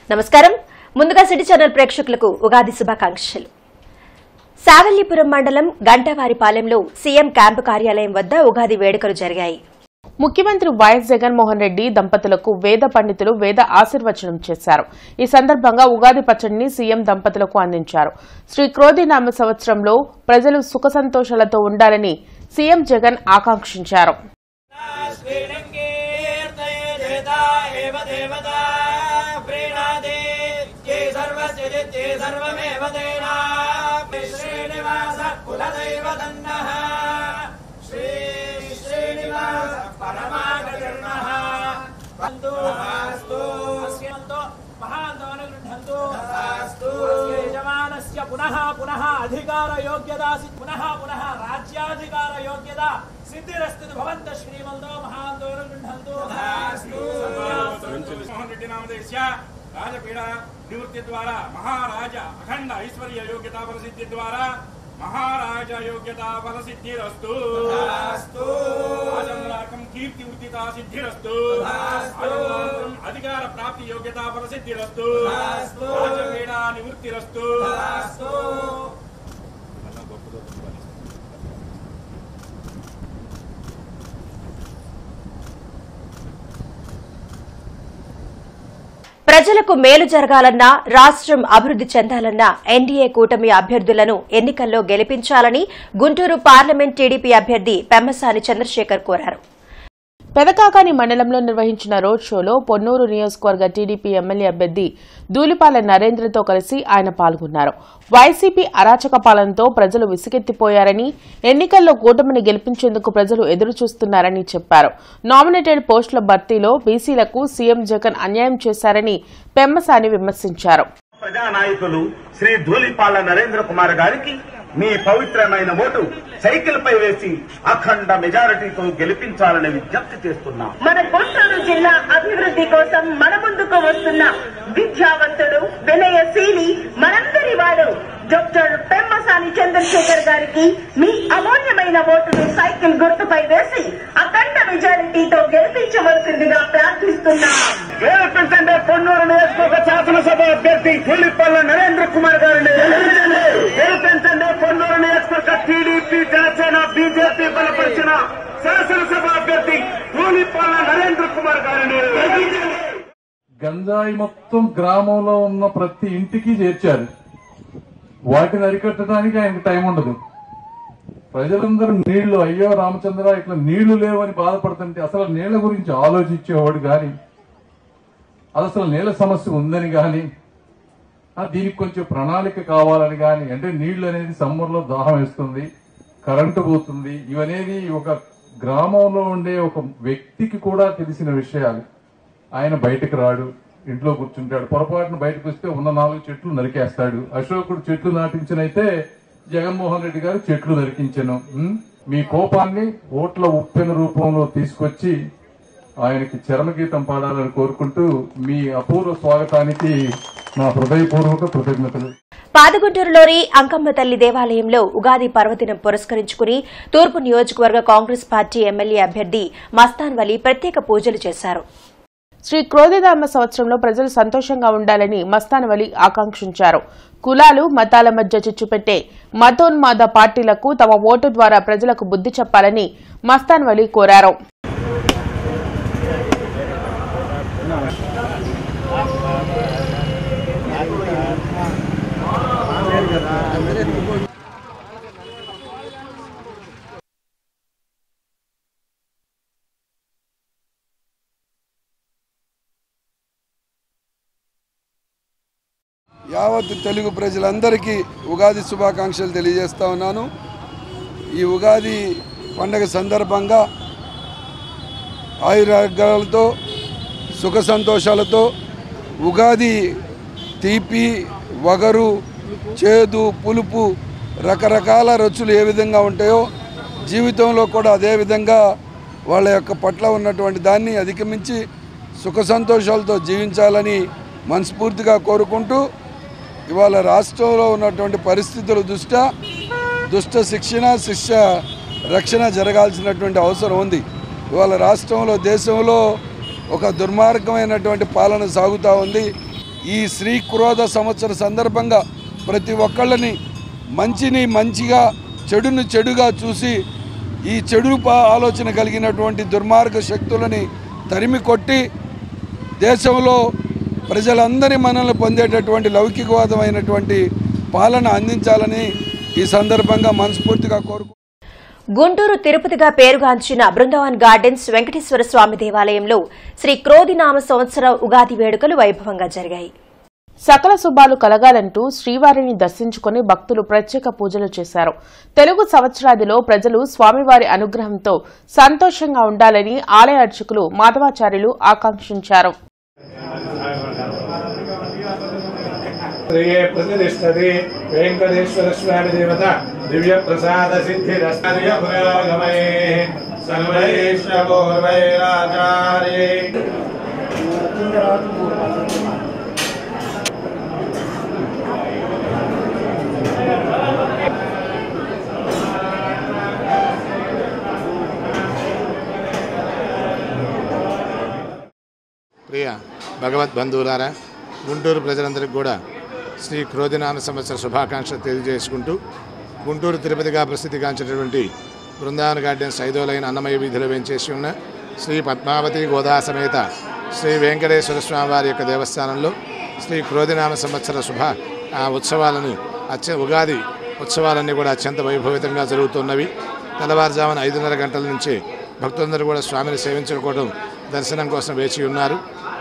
నమస్కారం ముందుగా city channel ప్రేక్షకులకు ఉగాది శుభాకాంక్షలు సావల్లిపురం మండలం గంటవారిపాలెంలో సీఎం క్యాంపు కార్యాలయం వద్ద ఉగాది వేడుకలు జరిగాయి ముఖ్యమంత్రి వైఎస్ జగన్మోహన్ రెడ్డి దంపతులకు వేద పండితులు వేద ఆశీర్వచనం చేశారు ఈ సందర్భంగా ఉగాది పచ్చడిని సీఎం దంపతులకు అందించారు శ్రీ క్రోధినామ సంవత్సరంలో ప్రజలు సుఖ సంతోషాలతో ఉండాలని సీఎం జగన్ ఆకాంక్షించారు श्रीरङ्गीर्तयेदेता एव देवता प्रीणादे ये सर्वस्य जित्ये सर्वमेव तेना श्रीनिवास कुलदैव दन्नः श्री श्रीनिवास परमागतिर्नः बन्धु अस्तु अस्यन्तो महान्तोऽनुगृह्णन्तु अस्तु यजमानस्य पुनः पुनः अधिकारयोग्यता सि- पुनः पुनः राज्याधिकारयोग्यता सिद्धिरस्तु भवन्तः श्रीमन्तो महान्तोऽनुगृह्णन्तु अस्तु మోహన్ రెడ్డి నామదేశ్య రాజపీడ నివృత్తి ద్వారా మహారాజ అఖండ ఐశ్వర్య యోగ్యత ఫలసిద్ధి ద్వారా మహారాజ యోగ్యత ఫలసిద్ధిరస్తు రాజంలాకం కీర్తి ఉద్దిత సిద్ధిరస్తు రాజవంశం అధికార ప్రాప్తి యోగ్యత ఫలసిద్ధిరస్తు రాజపీడ నివృత్తిరస్తు ప్రజలకు మేలు జరగాలన్నా రాష్ట్రం అభివృద్ది చెందాలన్నా ఎన్డీఏ కూటమి అభ్యర్థులను ఎన్నికల్లో గెలిపించాలని గుంటూరు పార్లమెంట్ టీడీపీ అభ్యర్థి పెమ్మసాని చంద్రశేఖర్ కోరారు పెదకాకాని మండలంలో నిర్వహించిన రోడ్ షోలో పొన్నూరు నియోజకవర్గ టీడీపీ ఎమ్మెల్యే అభ్యర్థి దూలిపాల నరేంద్రతో కలిసి ఆయన పాల్గొన్నారు వైసీపీ అరాచక పాలనతో ప్రజలు విసుగెత్తిపోయారని ఎన్నికల్లో కూటమిని గెలిపించేందుకు ప్రజలు ఎదురు చూస్తున్నారని చెప్పారు నామినేటెడ్ పోస్టుల భర్తీలో బీసీలకు సీఎం జగన్ అన్యాయం చేశారని పెమ్మసాని విమర్శించారు ప్రజానాయకులు శ్రీ ధూళిపాల నరేంద్ర కుమార్ గారికి మీ పవిత్రమైన ఓటు సైకిల్ పై వేసి అఖండ మెజారిటీతో గెలిపించాలని విజ్ఞప్తి చేస్తున్నాం మన గుంటూరు జిల్లా అభివృద్ధి కోసం మన ముందుకు వస్తున్న విద్యావంతుడు వినయశీలి మనందరి వాడు డాక్టర్ పెమ్మసాని చంద్రశేఖర్ గారికి మీ అమూల్యమైన ఓటును సైకిల్ గుర్తుపై వేసి అఖండ మెజారిటీతో గెలిపించవలసిందిగా ప్రార్థిస్తున్నాం గెలిపించండి పొన్నూరు నియోజకవర్గ శాసనసభ అభ్యర్థి ధూళిపాల నరేంద్ర కుమార్ గారిని గెలిపించండి పొన్నూరు నియోజకవర్గ టీడీపీ జనసేన బీజేపీ బలపరిచిన శాసనసభ అభ్యర్థి ధూళిపాల నరేంద్ర కుమార్ గారిని గంజాయి మొత్తం గ్రామంలో ఉన్న ప్రతి ఇంటికి చేర్చారు వాటిని అరికట్టడానికి ఆయనకు టైం ఉండదు ప్రజలందరూ నీళ్లు అయ్యో రామచంద్ర ఇట్లా నీళ్లు లేవని బాధపడుతుంటే అసలు నీళ్ల గురించి ఆలోచించేవాడు గాని అది అసలు నీళ్ల సమస్య ఉందని గాని ఆ, దీనికి కొంచెం ప్రణాళిక కావాలని గాని అంటే నీళ్లు అనేది సమ్మర్లో దాహం వేస్తుంది కరెంటు పోతుంది ఇవనేది ఒక గ్రామంలో ఉండే ఒక వ్యక్తికి కూడా తెలిసిన విషయాలు ఆయన బయటకు రాడు ఇంట్లో కూర్చుంటాడు పొరపాటున బయటకు వస్తే ఉన్న నాలుగు చెట్లు నరికేస్తాడు అశోకుడు చెట్లు నాటించనైతే జగన్మోహన్ రెడ్డి గారు చెట్లు నరికించను ఉం? మీ కోపాన్ని ఓట్ల ఉప్పెన రూపంలో తీసుకొచ్చి ఆయనకి చరమగీతం పాడాలని కోరుకుంటూ మీ అపూర్వ స్వాగతానికి నా హృదయపూర్వక కృతజ్ఞతలు పాదగుంటూరులోని అంకమ్మ తల్లి దేవాలయంలో ఉగాది పర్వదినం పురస్కరించుకుని తూర్పు నియోజకవర్గ కాంగ్రెస్ పార్టీ ఎమ్మెల్యే అభ్యర్థి మస్తాన్ వలి ప్రత్యేక పూజలు చేశారు శ్రీ క్రోధిధామ సంవత్సరంలో ప్రజలు సంతోషంగా ఉండాలని మస్తాన్ వలి ఆకాంక్షించారు కులాలు మతాల మధ్య చిచ్చుపెట్టే మతోన్మాద పార్టీలకు తమ ఓటు ద్వారా ప్రజలకు బుద్ధి చెప్పాలని మస్తాన్ వలి కోరారు యావత్ తెలుగు ప్రజలందరికీ ఉగాది శుభాకాంక్షలు తెలియజేస్తా ఉన్నాను ఈ ఉగాది పండగ సందర్భంగా ఆయురాగ్యాలతో సుఖ సంతోషాలతో ఉగాది తీపి వగరు చేదు పులుపు రకరకాల రుచులు ఏ విధంగా ఉంటాయో జీవితంలో కూడా అదే విధంగా వాళ్ళ యొక్క పట్ల ఉన్నటువంటి దాన్ని అధిగమించి సుఖ సంతోషాలతో జీవించాలని మనస్ఫూర్తిగా కోరుకుంటూ ఇవాళ రాష్ట్రంలో ఉన్నటువంటి పరిస్థితుల దృష్ట్యా దుష్ట శిక్షణ శిక్ష రక్షణ జరగాల్సినటువంటి అవసరం ఉంది ఇవాళ రాష్ట్రంలో దేశంలో ఒక దుర్మార్గమైనటువంటి పాలన సాగుతూ ఉంది ఈ శ్రీ క్రోధ సంవత్సర సందర్భంగా ప్రతి ఒక్కళ్ళని మంచిని మంచిగా చెడును చెడుగా చూసి ఈ చెడు పా- ఆలోచన కలిగినటువంటి దుర్మార్గ శక్తులని తరిమి కొట్టి దేశంలో ప్రజలందరి మనల్ని పొందేటటువంటి లౌకికవాదమైనటువంటి పాలన అందించాలని ఈ సందర్భంగా మనస్ఫూర్తిగా కోరుకు గుంటూరు తిరుపతిగా పేరుగాంచిన బృందావన్ గార్డెన్స్ వెంకటేశ్వర స్వామి దేవాలయంలో శ్రీ క్రోధినామ సంవత్సర ఉగాది వేడుకలు వైభవంగా జరిగాయి సకల శుభాలు కలగాలంటూ శ్రీవారిని దర్శించుకుని భక్తులు ప్రత్యేక పూజలు చేశారు తెలుగు సంవత్సరాదిలో ప్రజలు స్వామివారి అనుగ్రహంతో సంతోషంగా ఉండాలని ఆలయ అర్చకులు మాధవాచార్యులు ఆకాంక్షించారు శ్రీయే ప్రతిష్టతి వెంకటేశ్వర స్వామి దేవత దివ్య ప్రసాద సిద్ధిరస్య పురోగమై సర్వైశ్వ పూర్వైరాచార్యే ప్రియ భగవద్ బంధువులారా గుంటూరు ప్రజలందరికీ కూడా శ్రీ క్రోధినామ సంవత్సర శుభాకాంక్షలు తెలియజేసుకుంటూ గుంటూరు తిరుపతిగా ప్రసిద్ధిగాంచినటువంటి బృందావన గార్డెన్స్ ఐదో లైన్ అన్నమయ్య వీధిలో వేంచేసి ఉన్న శ్రీ పద్మావతి గోదా సమేత శ్రీ వెంకటేశ్వర స్వామి వారి యొక్క దేవస్థానంలో శ్రీ క్రోధినామ సంవత్సర శుభ ఆ ఉత్సవాలను అత్య ఉగాది ఉత్సవాలన్నీ కూడా అత్యంత వైభవితంగా జరుగుతున్నవి తెల్లవారుజామున ఐదున్నర గంటల నుంచి భక్తులందరూ కూడా స్వామిని సేవించుకోవడం దర్శనం కోసం వేచి ఉన్నారు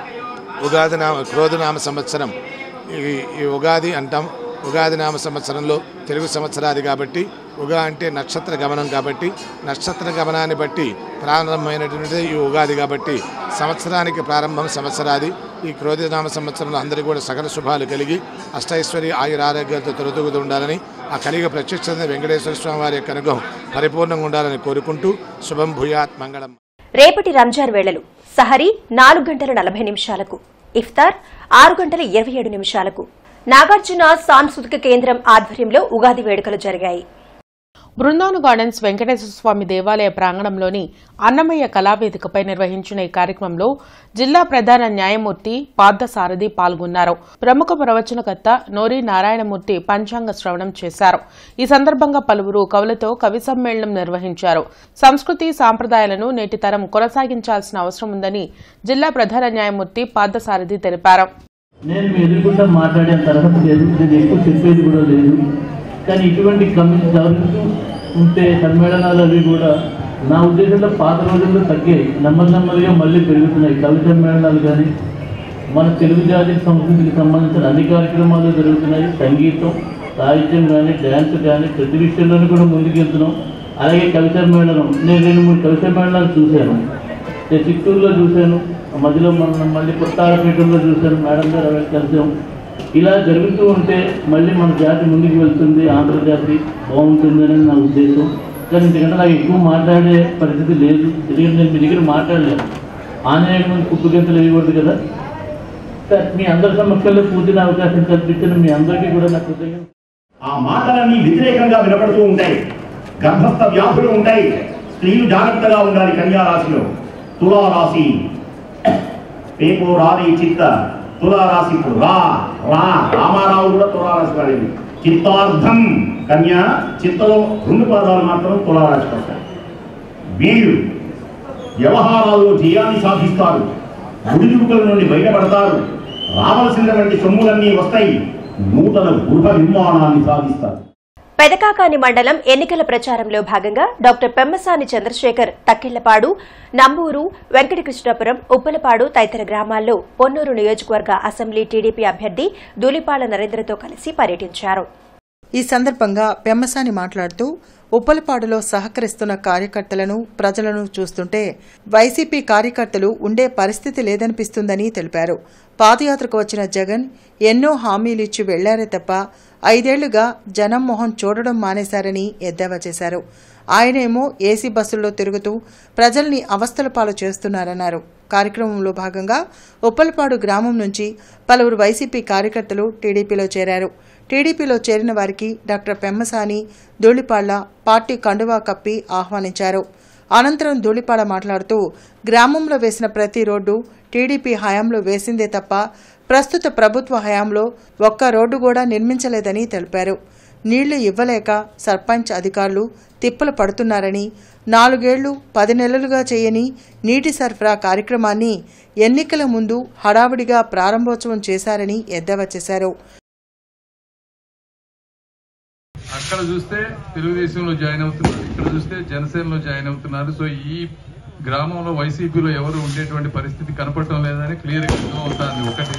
ఉగాది నామ క్రోధనామ సంవత్సరం ఈ ఈ ఉగాది అంటాం ఉగాది నామ సంవత్సరంలో తెలుగు సంవత్సరాది కాబట్టి ఉగా అంటే నక్షత్ర గమనం కాబట్టి నక్షత్ర గమనాన్ని బట్టి ప్రారంభమైనటువంటిది ఈ ఉగాది కాబట్టి సంవత్సరానికి ప్రారంభం సంవత్సరాది ఈ క్రోధనామ సంవత్సరంలో అందరికీ కూడా సకల శుభాలు కలిగి అష్టైశ్వర్య ఆయుర ఆరోగ్యాలతో తొలతూగుతూ ఉండాలని ఆ కలిగ ప్రత్యక్ష వెంకటేశ్వర స్వామి వారి యొక్క అనుగ్రహం పరిపూర్ణంగా ఉండాలని కోరుకుంటూ శుభం భూయాత్ మంగళం రేపటి రంజాన్ వేళలు సహరీ నాలుగు గంటల నలభై నిమిషాలకు ఇఫ్తార్ ఆరు గంటల ఇరవై ఏడు నిమిషాలకు నాగార్జున సాంస్కృతిక కేంద్రం ఆధ్వర్యంలో ఉగాది వేడుకలు జరిగాయి బృందావన గార్డెన్స్ వెంకటేశ్వర స్వామి దేవాలయ ప్రాంగణంలోని అన్నమయ్య కళావేదికపై నిర్వహించిన ఈ కార్యక్రమంలో జిల్లా ప్రధాన న్యాయమూర్తి పార్థసారథి పాల్గొన్నారు ప్రముఖ ప్రవచనకర్త నోరి నారాయణమూర్తి పంచాంగ శ్రవణం చేశారు ఈ సందర్భంగా పలువురు కవులతో కవి సమ్మేళనం నిర్వహించారు సంస్కృతి సాంప్రదాయాలను నేటి తరం కొనసాగించాల్సిన అవసరం ఉందని జిల్లా ప్రధాన న్యాయమూర్తి పార్థసారథి తెలిపారు నేను మీ ఎదురుకుండా మాట్లాడే తరగత లేదు నేను ఎక్కువ చెప్పేది కూడా లేదు కానీ ఇటువంటి కమిటీ జరుగుతూ ఉంటే సమ్మేళనాలు అవి కూడా నా ఉద్దేశంలో పాత రోజుల్లో తగ్గాయి నెమ్మది నెమ్మదిగా మళ్ళీ పెరుగుతున్నాయి కవి సమ్మేళనాలు కానీ మన తెలుగు జాతి సంస్కృతికి సంబంధించిన అన్ని కార్యక్రమాలు జరుగుతున్నాయి సంగీతం సాహిత్యం కానీ డ్యాన్స్ కానీ ప్రతి విషయంలోనూ కూడా ముందుకెళ్తున్నాం అలాగే కవి సమ్మేళనం నేను రెండు మూడు కవి సమ్మేళనాలు చూశాను నేను చిత్తూరులో చూశాను ఆ మధ్యలో మనం మళ్ళీ పుట్టారపేటలో చూశాను మేడం గారు అవి కలిసాం ఇలా జరుగుతూ ఉంటే మళ్ళీ మన జాతి ముందుకు వెళ్తుంది ఆంధ్రజాతి బాగుంటుంది అనేది నా ఉద్దేశం కానీ ఎందుకంటే నాకు ఎక్కువ మాట్లాడే పరిస్థితి లేదు ఎందుకంటే నేను మీ దగ్గర మాట్లాడలేను ఆంజనేయుడి ముందు కుప్పగంతలు వేయకూడదు కదా సార్ మీ అందరి సమక్షంలో పూర్తిన అవకాశం కల్పించిన మీ అందరికీ కూడా నా కృతజ్ఞత ఆ మాటలన్నీ వ్యతిరేకంగా వినపడుతూ ఉంటాయి గర్భస్థ వ్యాధులు ఉంటాయి స్త్రీలు జాగ్రత్తగా ఉండాలి కన్యా రాశిలో తులారాశి రేపు రాని చిత్త తులారాశి ఇప్పుడు రా రా రామారావు కూడా తులారాశి వాడింది చిత్తార్థం కన్యా చిత్తలో రెండు పాదాలు మాత్రం తులారాశి పడతాయి వీళ్ళు వ్యవహారాల్లో జయాన్ని సాధిస్తారు గుడిదుడుకుల నుండి బయటపడతారు రావలసినటువంటి సొమ్ములన్నీ వస్తాయి నూతన గృహ నిర్మాణాన్ని సాధిస్తారు పెదకాకాని మండలం ఎన్నికల ప్రచారంలో భాగంగా డాక్టర్ పెమ్మసాని చంద్రశేఖర్ తక్కిళ్లపాడు నంబూరు వెంకటకృష్ణాపురం ఉప్పలపాడు తదితర గ్రామాల్లో పొన్నూరు నియోజకవర్గ అసెంబ్లీ టీడీపీ అభ్యర్థి దూలిపాల నరేంద్రతో కలిసి పర్యటించారు ఈ సందర్భంగా పెమ్మసాని మాట్లాడుతూ ఉప్పలపాడులో సహకరిస్తున్న కార్యకర్తలను ప్రజలను చూస్తుంటే వైసీపీ కార్యకర్తలు ఉండే పరిస్థితి లేదనిపిస్తుందని తెలిపారు పాదయాత్రకు వచ్చిన జగన్ ఎన్నో హామీలిచ్చి వెళ్లారే తప్ప ఐదేళ్లుగా జనం మొహం చూడడం మానేశారని ఎద్దేవా చేశారు ఆయనేమో ఏసీ బస్సుల్లో తిరుగుతూ ప్రజల్ని అవస్థల పాలు చేస్తున్నారన్నారు కార్యక్రమంలో భాగంగా ఉప్పలపాడు గ్రామం నుంచి పలువురు వైసీపీ కార్యకర్తలు టీడీపీలో చేరారు టీడీపీలో చేరిన వారికి డాక్టర్ పెమ్మసాని ధూళిపాళ్ల పార్టీ కండువా కప్పి ఆహ్వానించారు అనంతరం ధూళిపాడ మాట్లాడుతూ గ్రామంలో వేసిన ప్రతి రోడ్డు టీడీపీ హయాంలో వేసిందే తప్ప ప్రస్తుత ప్రభుత్వ హయాంలో ఒక్క రోడ్డు కూడా నిర్మించలేదని తెలిపారు నీళ్లు ఇవ్వలేక సర్పంచ్ అధికారులు తిప్పలు పడుతున్నారని నాలుగేళ్లు పది నెలలుగా చేయని నీటి సరఫరా కార్యక్రమాన్ని ఎన్నికల ముందు హడావుడిగా ప్రారంభోత్సవం చేశారని ఎద్దేవా చేశారు అక్కడ చూస్తే తెలుగుదేశంలో జాయిన్ అవుతున్నారు ఇక్కడ చూస్తే జనసేనలో జాయిన్ అవుతున్నారు సో ఈ గ్రామంలో వైసీపీలో ఎవరు ఉండేటువంటి పరిస్థితి కనపడటం లేదని క్లియర్ అవుతుంది ఒకటి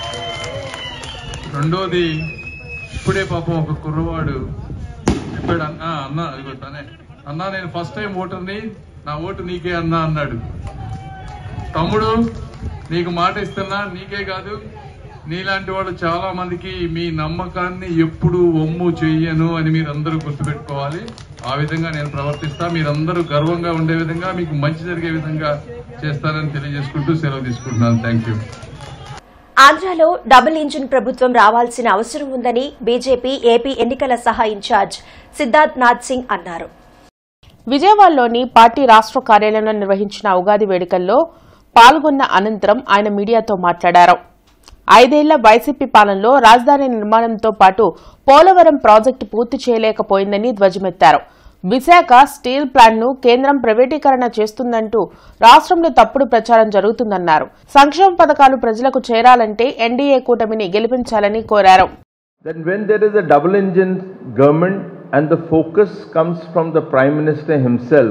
రెండోది ఇప్పుడే పాపం ఒక కుర్రవాడు చెప్పాడు అన్న అన్న ఇదిగో తనే అన్నా నేను ఫస్ట్ టైం ఓటర్ని నా ఓటు నీకే అన్నా అన్నాడు తమ్ముడు నీకు మాట ఇస్తున్నా నీకే కాదు నీలాంటి వాళ్ళు చాలా మందికి మీ నమ్మకాన్ని ఎప్పుడు ఒమ్ము చెయ్యను అని మీరందరూ గుర్తుపెట్టుకోవాలి ఆ విధంగా నేను ప్రవర్తిస్తా మీరందరూ గర్వంగా ఉండే విధంగా మీకు మంచి జరిగే విధంగా చేస్తానని తెలియజేసుకుంటూ సెలవు తీసుకుంటున్నాను థ్యాంక్ యూ ఆంధ్రాలో డబుల్ ఇంజిన్ ప్రభుత్వం రావాల్సిన అవసరం ఉందని బీజేపీ ఏపీ ఎన్నికల సహా ఇన్ఛార్జ్ సిద్ధార్థ్ నాథ్ సింగ్ అన్నారు విజయవాడలోని పార్టీ రాష్ట్ర కార్యాలయంలో నిర్వహించిన ఉగాది వేడుకల్లో పాల్గొన్న అనంతరం ఆయన మీడియాతో మాట్లాడారు ఐదేళ్ల వైసీపీ పాలనలో రాజధాని నిర్మాణంతో పాటు పోలవరం ప్రాజెక్టు పూర్తి చేయలేకపోయిందని ధ్వజమెత్తారు విశాఖ స్టీల్ ప్లాంట్ను కేంద్రం ప్రైవేటీకరణ చేస్తుందంటూ రాష్ట్రంలో తప్పుడు ప్రచారం జరుగుతుందన్నారు సంక్షేమ పథకాలు ప్రజలకు చేరాలంటే ఎన్డీఏ కూటమిని గెలిపించాలని కోరారు Then when there is a double engine government and the focus comes from the Prime Minister himself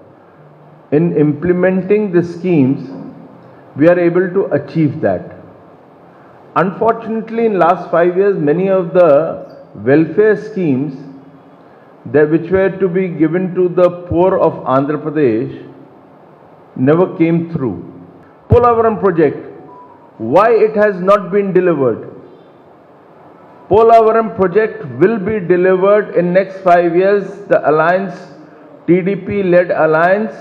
in implementing the schemes, we are able to achieve that. Unfortunately, in last five years, many of the welfare schemes that which were to be given to the poor of Andhra Pradesh never came through. Polavaram project, why it has not been delivered? Polavaram project will be delivered in next five years. The alliance, TDP-led alliance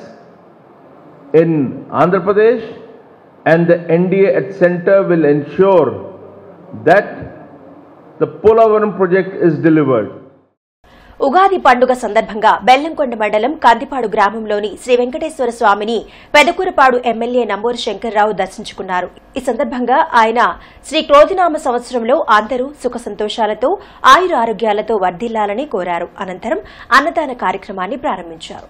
in Andhra Pradesh and the NDA at center will ensure that the Polavaram project is delivered. Ugadi పండుగ సందర్భంగా బెల్లంకొండ మండలం కందిపాడు గ్రామంలోని శ్రీ వెంకటేశ్వర స్వామిని Pedakurapadu MLA Namburu Shankarrao దర్శించుకున్నారు ఈ సందర్భంగా ఆయన శ్రీ క్రోధినామ సంవత్సరంలో అందరూ సుఖ సంతోషాలతో ఆయుర ఆరోగ్యాలతో వర్ధిల్లాలని కోరారు అనంతరం అన్నదాన కార్యక్రమాన్ని ప్రారంభించారు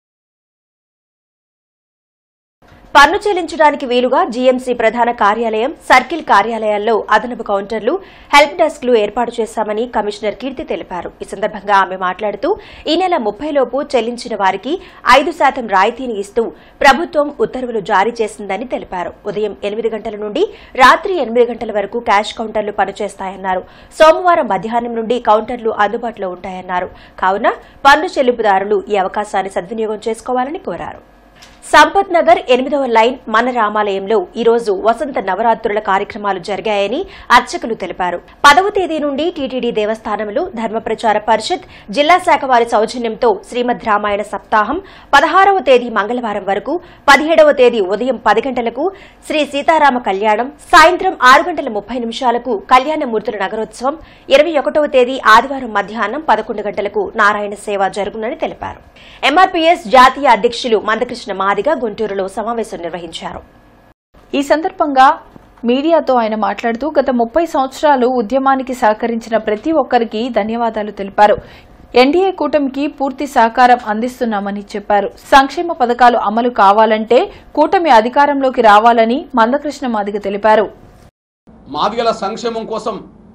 పన్ను చెల్లించడానికి వీలుగా జీఎంసీ ప్రధాన కార్యాలయం సర్కిల్ కార్యాలయాల్లో అదనపు కౌంటర్లు హెల్ప్ డెస్క్లు ఏర్పాటు చేశామని కమిషనర్ కీర్తి తెలిపారు ఈ సందర్భంగా ఆమె మాట్లాడుతూ ఈ నెల ముప్పైలోపు చెల్లించిన వారికి ఐదు శాతం రాయితీని ఇస్తూ ప్రభుత్వం ఉత్తర్వులు జారీ చేసిందని తెలిపారు ఉదయం ఎనిమిది గంటల నుండి రాత్రి ఎనిమిది గంటల వరకు క్యాష్ కౌంటర్లు పనిచేస్తాయన్నారు సోమవారం మధ్యాహ్నం నుండి కౌంటర్లు అందుబాటులో ఉంటాయన్నారు కావున పన్ను చెల్లింపుదారులు ఈ అవకాశాన్ని సద్వినియోగం చేసుకోవాలని కోరారు సంపత్ నగర్ ఎనిమిదవ లైన్ మన రామాలయంలో ఈ రోజు వసంత నవరాత్రుల కార్యక్రమాలు జరిగాయని అర్చకులు తెలిపారు పదవ తేదీ నుండి టీటీడీ దేవస్థానంలో ధర్మ ప్రచార పరిషత్ జిల్లా శాఖ వారి సౌజన్యంతో శ్రీమద్ రామాయణ సప్తాహం పదహారవ తేదీ మంగళవారం వరకు పదిహేడవ తేదీ ఉదయం పది గంటలకు శ్రీ సీతారామ కళ్యాణం సాయంత్రం ఆరు గంటల ముప్పై నిమిషాలకు కళ్యాణమూర్తుల నగరోత్సవం ఇరవై ఒకటవ తేదీ ఆదివారం మధ్యాహ్నం పదకొండు గంటలకు నారాయణ సేవ జరుగునని తెలిపారు ఎంఆర్పీఎస్ జాతీయ అధ్యక్షులు మందకృష్ణ మాదిగ గుంటూరులో సమావేశం నిర్వహించారు ఈ సందర్భంగా మీడియాతో ఆయన మాట్లాడుతూ గత ముప్పై సంవత్సరాలు ఉద్యమానికి సహకరించిన ప్రతి ఒక్కరికి ధన్యవాదాలు తెలిపారు ఎన్డీఏ కూటమికి పూర్తి సహకారం అందిస్తున్నామని చెప్పారు సంక్షేమ పథకాలు అమలు కావాలంటే కూటమి అధికారంలోకి రావాలని మందకృష్ణ మాదిగ తెలిపారు మాదిగల సంక్షేమం కోసం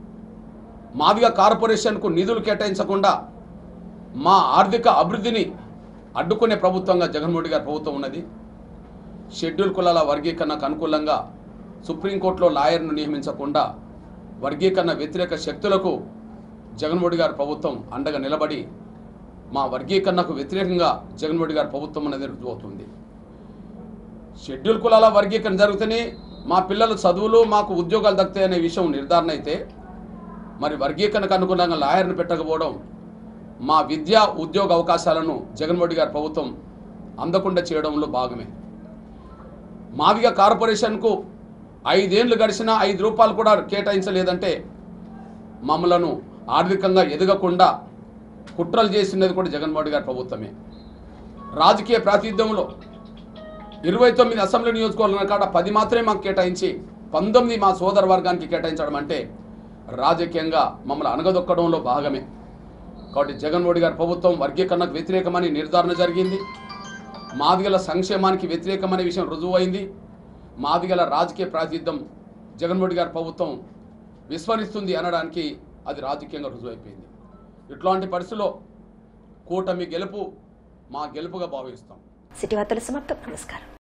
మాదిగ కార్పొరేషన్కు నిధులు కేటాయించకుండా మా ఆర్థిక అభివృద్ధిని అడ్డుకునే ప్రభుత్వంగా జగన్మోహన్ గారి ప్రభుత్వం ఉన్నది షెడ్యూల్ కులాల వర్గీకరణకు అనుకూలంగా సుప్రీంకోర్టులో లాయర్ను నియమించకుండా వర్గీకరణ వ్యతిరేక శక్తులకు జగన్మోహన్ గారి ప్రభుత్వం అండగా నిలబడి మా వర్గీకరణకు వ్యతిరేకంగా జగన్మోహన్ గారి ప్రభుత్వం అనేది రుజువుతుంది షెడ్యూల్ కులాల వర్గీకరణ జరిగితేనే మా పిల్లల చదువులు మాకు ఉద్యోగాలు దక్కుతాయి అనే విషయం నిర్ధారణ అయితే మరి వర్గీకరణకు అనుగుణంగా లాయర్ను పెట్టకపోవడం మా విద్యా ఉద్యోగ అవకాశాలను జగన్మోహన్ గారి ప్రభుత్వం అందకుండా చేయడంలో భాగమే మాదిగ కార్పొరేషన్కు ఐదేళ్లు గడిచినా ఐదు రూపాయలు కూడా కేటాయించలేదంటే మమ్మలను ఆర్థికంగా ఎదగకుండా కుట్రలు చేసినది కూడా జగన్మోహన్ గారి ప్రభుత్వమే రాజకీయ ప్రాతినిధ్యంలో ఇరవై తొమ్మిది అసెంబ్లీ నియోజకవర్గాల కాడ పది మాత్రమే మాకు కేటాయించి పంతొమ్మిది మా సోదర వర్గానికి కేటాయించడం అంటే రాజకీయంగా మమ్మల్ని అనగదొక్కడంలో భాగమే కాబట్టి జగన్మోహన్ గారి ప్రభుత్వం వర్గీకరణకు వ్యతిరేకమని నిర్ధారణ జరిగింది మాదిగల సంక్షేమానికి వ్యతిరేకమనే విషయం రుజువైంది మాదిగల రాజకీయ ప్రాతినిధ్యం జగన్మోహన్ గారి ప్రభుత్వం విస్మరిస్తుంది అనడానికి అది రాజకీయంగా రుజువైపోయింది ఇట్లాంటి పరిస్థితుల్లో కూటమి గెలుపు మా గెలుపుగా భావిస్తాం సిటీ వార్తలు సమాప్తం నమస్కారం